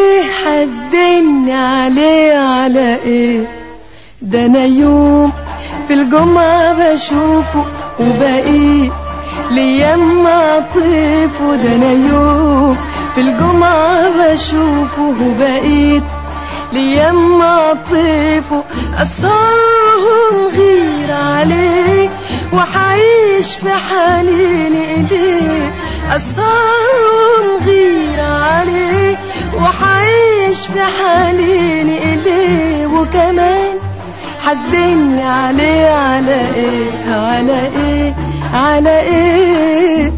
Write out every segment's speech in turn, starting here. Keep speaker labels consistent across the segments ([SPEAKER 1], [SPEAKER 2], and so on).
[SPEAKER 1] ايه حزني عليه على ايه ده انا يوم في الجمعة بشوفه وبقيت ليام اطيفه ده انا يوم في الجمعة بشوفه وبقيت ليام اطيفه اسرهم غير عليه وحعيش في حنين إليه أسرهم غير عليه وحعيش في حنين إليه وكمان حزني عليه على إيه على إيه على إيه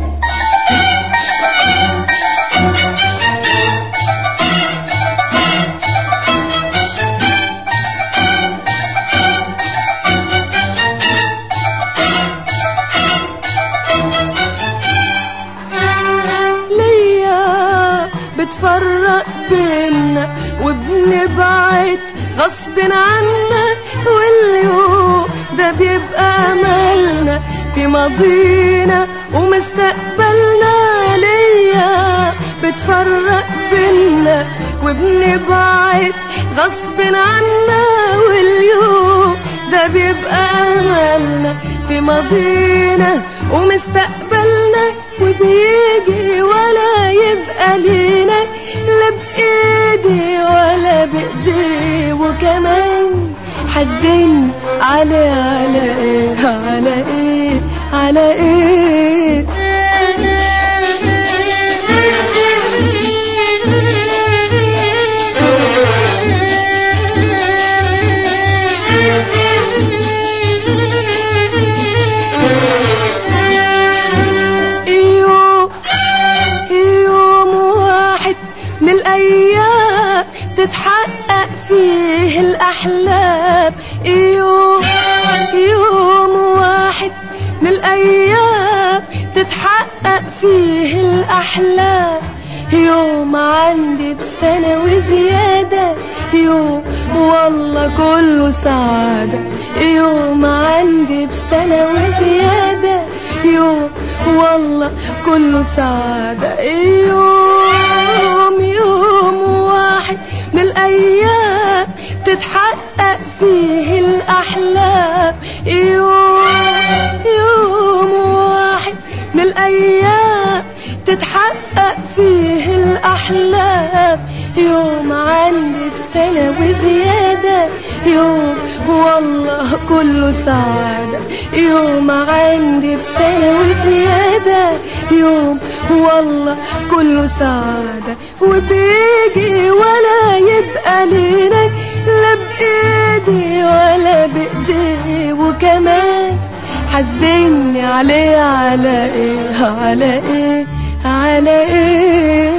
[SPEAKER 1] ليا بتفرق بينا وبنبعد غصب عنا واليوم ده بيبقى املنا في ماضينا ومستقبلنا ليا بتفرق بينا وبنبعد غصب عنا واليوم ده بيبقى املنا في ماضينا ومستقبلنا وبيجي ولا يبقى لينا لا بإيدي ولا بإيديه وكمان حزين على على ايه على ايه على ايه يوم يوم واحد من الأيام تتحقق فيه الأحلام يوم يوم واحد من الأيام تتحقق فيه الأحلام يوم عندي بسنة وزيادة يوم والله كله سعادة يوم عندي بسنة وزيادة يوم والله كله سعادة يوم يوم واحد من الأيام تتحقق فيه الأحلام يوم يوم واحد من الأيام تتحقق فيه الأحلام يوم عندي بسنة وزيادة يوم والله كله سعادة يوم عندي بسنة وزيادة يوم والله كله سعادة وبيجي ولا يبقى لينا لا بإيدي ولا بإيديه وكمان حزني عليه على ايه على ايه على ايه